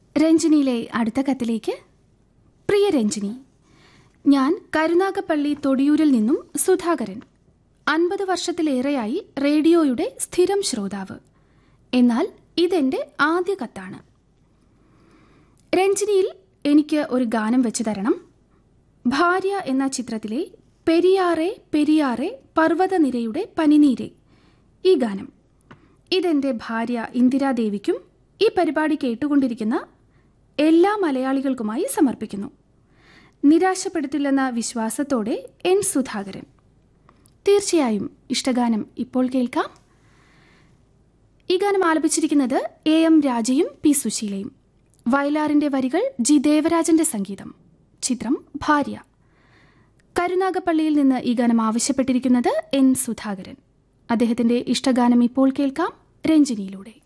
രഞ്ജിനിയിലെ അടുത്ത കത്തിലേക്ക് പ്രിയ രഞ്ജിനി ഞാൻ കരുനാഗപ്പള്ളി തൊടിയൂരിൽ നിന്നും സുധാകരൻ അൻപത് വർഷത്തിലേറെയായി റേഡിയോയുടെ സ്ഥിരം ശ്രോതാവ് എന്നാൽ ഇതെന്റെ ആദ്യ കത്താണ് രഞ്ജിനിയിൽ എനിക്ക് ഒരു ഗാനം വെച്ചു തരണം ഭാര്യ എന്ന ചിത്രത്തിലെ പെരിയാറെ പെരിയാറെ പർവ്വതനിരയുടെ പനിനീരെ ഈ ഗാനം ഇതെന്റെ ഭാര്യ ഇന്ദിരാദേവിക്കും ഈ പരിപാടി കേട്ടുകൊണ്ടിരിക്കുന്ന എല്ലാ മലയാളികൾക്കുമായി സമർപ്പിക്കുന്നു നിരാശപ്പെടുത്തില്ലെന്ന വിശ്വാസത്തോടെ എൻ സുധാകരൻ തീർച്ചയായും ഇഷ്ടഗാനം ഇപ്പോൾ കേൾക്കാം ഈ ഗാനം ആലപിച്ചിരിക്കുന്നത് എ എം രാജയും പി സുശീലയും വയലാറിന്റെ വരികൾ ജി ദേവരാജന്റെ സംഗീതം ചിത്രം ഭാര്യ കരുനാഗപ്പള്ളിയിൽ നിന്ന് ഈ ഗാനം ആവശ്യപ്പെട്ടിരിക്കുന്നത് എൻ സുധാകരൻ അദ്ദേഹത്തിന്റെ ഇഷ്ടഗാനം ഇപ്പോൾ കേൾക്കാം രഞ്ജിനിയിലൂടെ